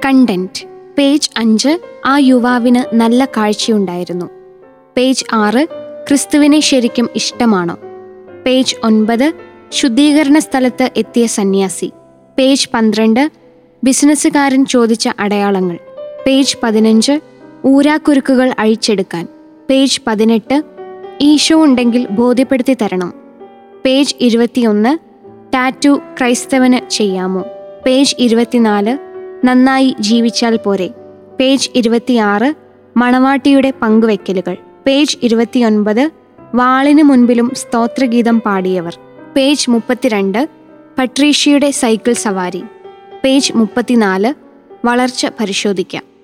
content page അഞ്ച് ആ യുവാവിന് നല്ല കാഴ്ചയുണ്ടായിരുന്നു പേജ് ആറ് ക്രിസ്തുവിനെ ശരിക്കും ഇഷ്ടമാണോ പേജ് ഒൻപത് ശുദ്ധീകരണ സ്ഥലത്ത് എത്തിയ സന്യാസി പേജ് പന്ത്രണ്ട് ബിസിനസ്സുകാരൻ ചോദിച്ച അടയാളങ്ങൾ പേജ് പതിനഞ്ച് ഊരാക്കുരുക്കുകൾ അഴിച്ചെടുക്കാൻ പേജ് പതിനെട്ട് ഈശോ ഉണ്ടെങ്കിൽ ബോധ്യപ്പെടുത്തി തരണം പേജ് ഇരുപത്തിയൊന്ന് ടാറ്റു ക്രൈസ്തവന് ചെയ്യാമോ പേജ് ഇരുപത്തിനാല് നന്നായി ജീവിച്ചാൽ പോരെ പേജ് ഇരുപത്തിയാറ് മണവാട്ടിയുടെ പങ്കുവെക്കലുകൾ പേജ് ഇരുപത്തിയൊൻപത് വാളിന് മുൻപിലും സ്തോത്രഗീതം പാടിയവർ പേജ് മുപ്പത്തിരണ്ട് പട്രീഷ്യയുടെ സൈക്കിൾ സവാരി പേജ് മുപ്പത്തിനാല് വളർച്ച പരിശോധിക്കാം